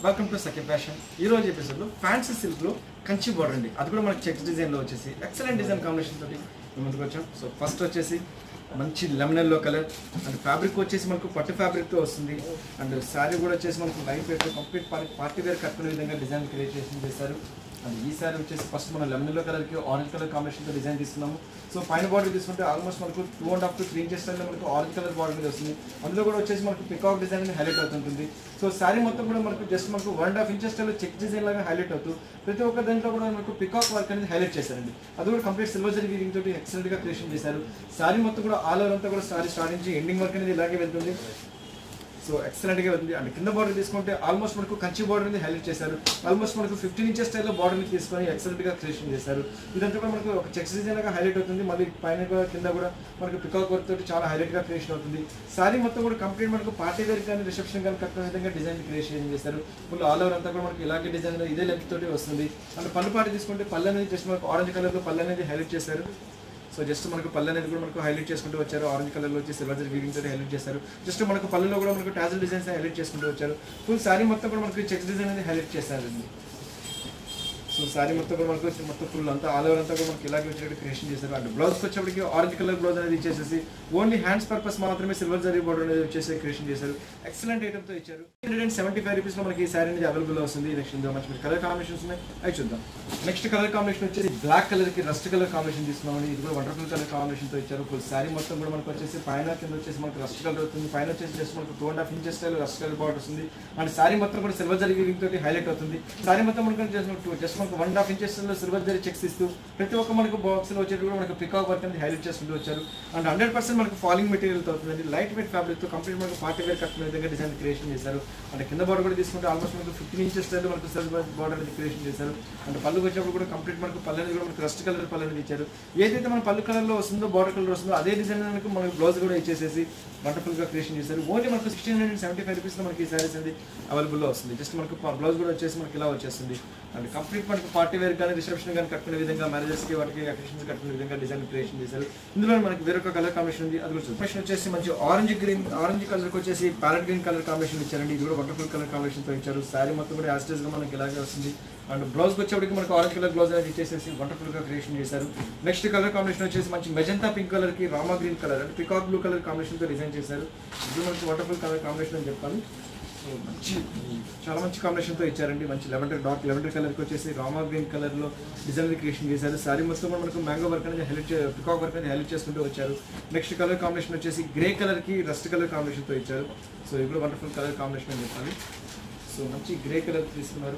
welcome to Sakhi fashion ఈ రోజు ఎపిసోడ్లో ఫ్యాన్సీ సిల్క్లో కంచి బోర్డర్ అండి అది కూడా మనకి చెక్స్ డిజైన్లో వచ్చేసి ఎక్సలెంట్ డిజైన్ కాంబినేషన్ తోటి మేము ముందుకు వచ్చాం సో ఫస్ట్ వచ్చేసి మంచి lemon yellow colour and fabric వచ్చేసి మనకు పట్టు ఫ్యాబ్రిక్తో వస్తుంది అండ్ శారీ కూడా వచ్చేసి మనకు light weight complete party wear కట్టుకునే విధంగా డిజైన్ క్రియేట్ చేసి చేశారు అండ్ ఈ సారీ వచ్చేసి ఫస్ట్ మనం లెమన్ ఎల్లో కలర్కి ఆరెంజ్ కలర్ కాంబినేషన్తో డిజైన్ తీసుకున్నాము సో పైన బార్డర్ తీసుకుంటే ఆల్మోస్ట్ మనకు two and half to three inches స్టైల్లో మనకు ఆరెంజ్ కలర్ బార్డర్ మీద వస్తుంది అందులో కూడా వచ్చేసి మనకు పికాక్ డిజైన్ అనేది హైలైట్ అవుతుంటుంది సో సారీ మొత్తం కూడా మనకు జస్ట్ మనకు వన్ అండ్ హాఫ్ ఇంచెస్ స్టైల్లో చెక్ డిజైన్ లాగా హైలైట్ అవుతూ ప్రతి ఒక్క దాంట్లో కూడా మనకు పికాక్ వర్క్ అనేది హైలైట్ చేశారండి అది కూడా కంప్లీట్ సిల్వర్ జరీ వీవింగ్ తోటి ఎక్సలెంట్ గా క్రియేషన్ చేశారు సారీ మొత్తం కూడా ఆల్ ఓవర్ అంతా కూడా సారీ స్టార్ట్ నుంచి ఎండింగ్ వర్క్ అనేది ఇలాగే వెళ్తుంది సో ఎక్సలెంట్ గా వెళ్తుంది అండ్ కింద బార్డర్ తీసుకుంటే ఆల్మోస్ట్ మనకు కంచి బార్డర్ అనేది హైలైట్ చేశారు ఆల్మోస్ట్ మనకు ఫిఫ్టీన్ ఇంచెస్ స్టైల్లో బార్డర్ ని తీసుకొని ఎక్సలెంట్ గా క్రియేషన్ చేశారు ఇదంతా కూడా మనకు ఒక చెక్స్ డిజైన్ లాగా హైలైట్ అవుతుంది మళ్ళీ పైన కూడా కింద కూడా మనకు పికాక్ వర్క్ తోటి చాలా హైలైట్ గా క్రియేషన్ అవుతుంది సారీ మొత్తం కూడా కంప్లీట్ మనకు పార్టీ వేర్ కానీ రిసెప్షన్ కానీ కట్టిన విధంగా డిజైన్ క్రియేషన్ చేశారు ఫుల్ ఆల్ ఓవర్ అంతా కూడా మనకి ఇలాగే డిజైన్ ఇదే లెంత్ తోటి వస్తుంది అండ్ పళ్ళు పాటి తీసుకుంటే పళ్ళు అనేది జస్ట్ మనకు ఆరెంజ్ కలర్ లో పళ్ళు అనేది హైలైట్ చేశారు సో జస్ట్ మనకు పళ్ళు అనేది కూడా మనకు హైలైట్ చేసుకుంటూ వచ్చారు ఆరెంజ్ కలర్ లో వచ్చి సిల్వర్ జరీ వీవింగ్ తోటి హైలైట్ చేశారు జస్ట్ మనకు పళ్ళులో కూడా మనకు టాజల్ డిజైన్స్ హైలైట్ చేసుకుంటూ వచ్చారు ఫుల్ సారీ మొత్తం కూడా మనకు చెక్స్ డిజైన్ అనేది హైలైట్ చేశారండి సో సారీ మొత్తం కూడా మనకు వచ్చి మొత్తం ఫుల్ అంతా ఆల్ ఓవర్ అంతా కూడా మనకి ఇలాగే వచ్చేటట్టు క్రియేషన్ చేశారు అండ్ బ్లౌజ్ వచ్చేప్పటికి ఆరెంజ్ కలర్ బ్లౌజ్ అనేది ఇచ్చేసేసి ఓన్లీ హ్యాండ్స్ పర్పస్ మాత్రమే సిల్వర్ జరీ బోర్డర్ అనేది వచ్చేసి క్రియేషన్ చేశారు ఎక్సలెంట్ ఐటమ్ తో ఇచ్చారు hundred and seventy five rupees లో మనకి ఈ సారీ అనేది అవైలబుల్ వస్తుంది నెక్స్ట్ ఇందులో మంచి కలర్ కాంబినేషన్స్ ఉన్నాయి అవి చూద్దాం నెక్స్ట్ కలర్ కాంబినేషన్ వచ్చేసి బ్లాక్ కలర్ కి రస్ట్ కలర్ కాంబినేషన్ తీసుకున్నామండి ఇది కూడా వండర్ఫుల్ కలర్ కాంబినేషన్ తో ఇచ్చారు ఫుల్ సారీ మొత్తం కూడా మనకు వచ్చేసి పైన కింద వచ్చేసి మనకు రస్ట్ కలర్ అవుతుంది పైన వచ్చేసి జస్ట్ మనకు two and half inches style rust colour border వస్తుంది అండ్ సారీ మొత్తం కూడా సిల్వర్ జరీ వీవింగ్ తోటి హైలైట్ అవుతుంది సారీ మొత్తం మనకు జస్ట్ జస్ట్ మనకు వన్ హాఫ్ ఇంచెస్ లో సిల్వర్ జరీ చెక్స్ ఇస్తూ ప్రతి ఒక్క మనకు బాక్స్ లో వచ్చేది కూడా మనకు పికాక్ వర్క్ అనేది హైలైట్ చేసుకుంటూ వచ్చారు అండ్ హండ్రెడ్ పర్సెంట్ మనకు ఫాలింగ్ మెటీరియల్ తో అవుతుందండి లైట్ వెయిట్ ఫ్యాబ్రిక్ తో కంప్లీట్ మనకు పార్టీ వేర్ కట్టుకునే విధంగా డిజైన్ క్రియేషన్ చేశారు అండ్ కింద బార్డర్ కూడా తీసుకుంటే ఆల్మోస్ట్ మనకు ఫిఫ్టీన్ ఇంచెస్ స్టైల్ మనకు సిల్వర్ బార్డర్ అనేది క్రియేషన్ చేశారు అండ్ పళ్ళు వచ్చినప్పుడు కూడా కంప్లీట్ మనకు పళ్ళు అనేది కూడా మనకు రస్ట్ కలర్ పళ్ళు అనేది ఇచ్చారు ఏదైతే మన పళ్ళు కలర్ లో వస్తుందో బార్డర్ కలర్ వస్తుందో అదే డిజైన్ మనకు మనకు బ్లౌజ్ కూడా ఇచ్చేసేసి వండర్ఫుల్ గా క్రియేషన్ చేశారు ఓన్లీ మనకు sixteen hundred seventy five rupees లో మనకి ఈ సారీస్ అనేది అవైలబుల్ లో వస్తుంది జస్ట్ మనకు బ్లౌజ్ కూడా వచ్చేసి మనకి ఇలా వచ్చేస్తుంది అండ్ కంప్లీట్ మనకు పార్టీ వేర్ కానీ రిసెప్షన్ కానీ కట్టుకునే విధంగా మ్యారేజెస్ కి వాటికి అకేషన్స్ కట్టుకునే విధంగా డిజైన్ క్రియేషన్ చేశారు ఇందులో మనకి వేరొక కలర్ కాంబినేషన్ ఉంది అది కూడా కాంబినేషన్ వచ్చేసి మంచి ఆరెంజ్ గ్రీన్ ఆరెంజ్ కలర్ కి వచ్చేసి ప్యారెట్ గ్రీన్ కలర్ కాంబినేషన్ ఇచ్చారండి ఇది కూడా వండర్ఫుల్ కలర్ కాంబినేషన్ తో ఇచ్చారు సారీ మొత్తం కూడా యాస్టేజ్ గా మనకి ఇలాగే వస్తుంది అండ్ బ్లౌజ్ వచ్చేప్పటికి మనకు ఆరెంజ్ కలర్ బ్లౌజ్ అనేది ఇచ్చేసేసి వండర్ఫుల్ గా క్రియేషన్ చేశారు నెక్స్ట్ కలర్ కాంబినేషన్ వచ్చేసి మంచి మెజంతా పింక్ కలర్ కి రామా గ్రీన్ కలర్ అంటే పికాక్ బ్లూ కలర్ కాంబినేషన్ తో డిజైన్ చేశారు ఇది మనకి వండర్ఫుల్ కలర్ కాంబినేషన్ అని చెప్పాలి సో మంచి చాలా మంచి కాంబినేషన్ తో ఇచ్చారండి మంచి లెవెండర్ డార్క్ లెవెండర్ కలర్ కి వచ్చేసి రామా గ్రీన్ కలర్ లో డిజైన్ క్రియేషన్ చేశారు సారీ మొత్తం కూడా మనకు మ్యాంగో వర్క్ అనేది హైలైట్ పికాక్ వర్క్ అనేది హైలైట్ చేసుకుంటూ వచ్చారు నెక్స్ట్ కలర్ కాంబినేషన్ వచ్చేసి గ్రే కలర్ కి రస్ట్ కలర్ కాంబినేషన్ తో ఇచ్చారు సో ఇది కూడా వండర్ఫుల్ కలర్ కాంబినేషన్ అని చెప్పాలి సో మంచి గ్రే కలర్ తీసుకున్నారు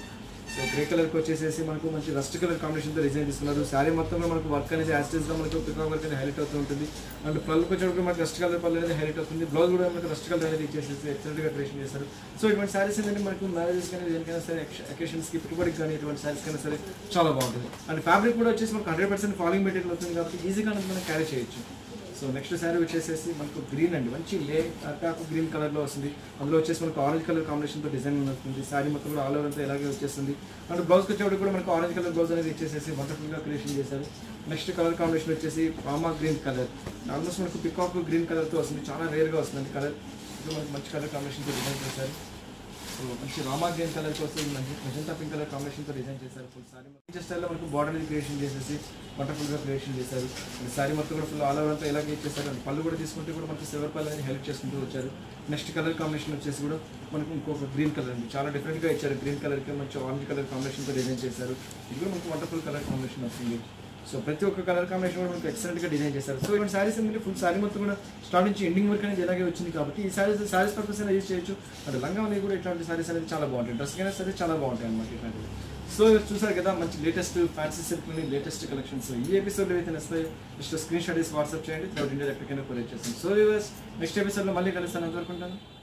సో గ్రే కలర్కి వచ్చేసేసి మనకు మంచి రస్ట్ కలర్ కాంబినేషన్తో డిజైన్ తీసుకున్నారు శారీ మొత్తంలో మనకు వర్క్ అనేది యాస్టేజ్గా మనకు పికాక్ వర్క్ అనేది హైలైట్ అవుతూ ఉంటుంది అండ్ పళ్ళుకి వచ్చేటప్పుడు మనకి రస్ట్ కలర్ పళ్ళు అనేది హైలైట్ అవుతుంది బ్లౌజ్ కూడా మనకు రస్ట్ కలర్ అనేది ఇచ్చేసేసి ఎక్సలెంట్గా క్రియేషన్ చేస్తారు సో ఇటువంటి శారీస్ ఏంటంటే మనకు మ్యారేజెస్ కానీ దేనికైనా సరే అకేషన్స్కి పెట్టుబడికి కానీ ఇటువంటి శారీస్ కైనా సరే చాలా బాగుంటుంది అండ్ ఫ్యాబ్రిక్ కూడా వచ్చేసి మనకు హండ్రెడ్ పర్సెంట్ ఫాలింగ్ మెటీరియల్ అవుతుంది కాబట్టి ఈజీగా మనం క్యారీ చేయొచ్చు సో నెక్స్ట్ శారీ వచ్చేసేసి మనకు గ్రీన్ అండి మంచి లే అటాక్ గ్రీన్ కలర్లో వస్తుంది అందులో వచ్చేసి మనకు ఆరెంజ్ కలర్ కాంబినేషన్తో డిజైన్ వస్తుంది శారీ మొత్తం కూడా ఆల్ ఓవర్ అంతా ఇలాగే వచ్చేస్తుంది అండ్ బ్లౌజ్కి వచ్చేటప్పుడు కూడా మనకు ఆరెంజ్ కలర్ బ్లౌజ్ అనేది ఇచ్చేసేసి వండర్ఫుల్గా క్రియేషన్ చేశారు నెక్స్ట్ కలర్ కాంబినేషన్ వచ్చేసి పామా గ్రీన్ కలర్ ఆల్మోస్ట్ మనకు పికాక్ గ్రీన్ కలర్తో వస్తుంది చాలా రేర్గా వస్తుంది కలర్ ఇది మనకు మంచి కలర్ కాంబినేషన్తో డిజైన్ చేశారు సో మంచి రామా గ్రీన్ కలర్ కోసం మంచి మెజంతా పింక్ కలర్ కాంబినేషన్తో డిజైన్ చేశారు ఫుల్ సారీ మొత్తం స్టైల్లో మనకు బార్డర్ అనేది క్రియేషన్ చేసేసి వండర్ఫుల్గా క్రియేషన్ చేశారు అండ్ సారీ మొత్తం కూడా ఫుల్ ఆల్ ఓవర్ అంతా ఇలాగే ఇచ్చేసారు అండ్ పళ్ళు కూడా తీసుకుంటే కూడా మనకి సిల్వర్ పళ్ళు అనేది హెల్ప్ చేసుకుంటూ వచ్చారు నెక్స్ట్ కలర్ కాంబినేషన్ వచ్చేసి కూడా మనకు ఇంకొక గ్రీన్ కలర్ అండి చాలా డిఫరెంట్గా ఇచ్చారు గ్రీన్ కలర్కి మంచి ఆరెంజ్ కలర్ కాంబినేషన్తో డిజైన్ చేశారు ఇది కూడా మనకు వండర్ఫుల్ కలర్ కాంబినేషన్ వస్తుంది సో ప్రతి ఒక్క కలర్ కాంబినేషన్ కూడా మనకు ఎక్సలెంట్ గా డిజైన్ చేశారు సో ఇవన్నీ సారీస్ ఏంటంటే ఫుల్ సారీ మొత్తం కూడా స్టార్ట్ నుంచి ఎండింగ్ వరకు అనేది ఇలాగే వచ్చింది కాబట్టి ఈ సారీస్ సారీస్ పర్పస్ అయినా యూజ్ చేయొచ్చు అంటే లంగా అనేది కూడా ఇట్లాంటి సారీస్ అనేది చాలా బాగుంటాయి డ్రెస్ అయినా సరే చాలా బాగుంటాయి అనమాట ఇట్లాంటివి సో చూసారు కదా మంచి లేటెస్ట్ ఫ్యాన్సీ సిల్క్లోని లేటెస్ట్ కలెక్షన్స్ ఈ ఎపిసోడ్లో అయితే వస్తాయి జస్ట్ స్క్రీన్ షాట్ వేసి వాట్సాప్ చేయండి థర్డ్ ఇండియా ఎక్కడికైనా కొరియర్ చేస్తాం సో నెక్స్ట్ ఎపిసోడ్లో మళ్ళీ కలుస్తాను అనుకుంటాను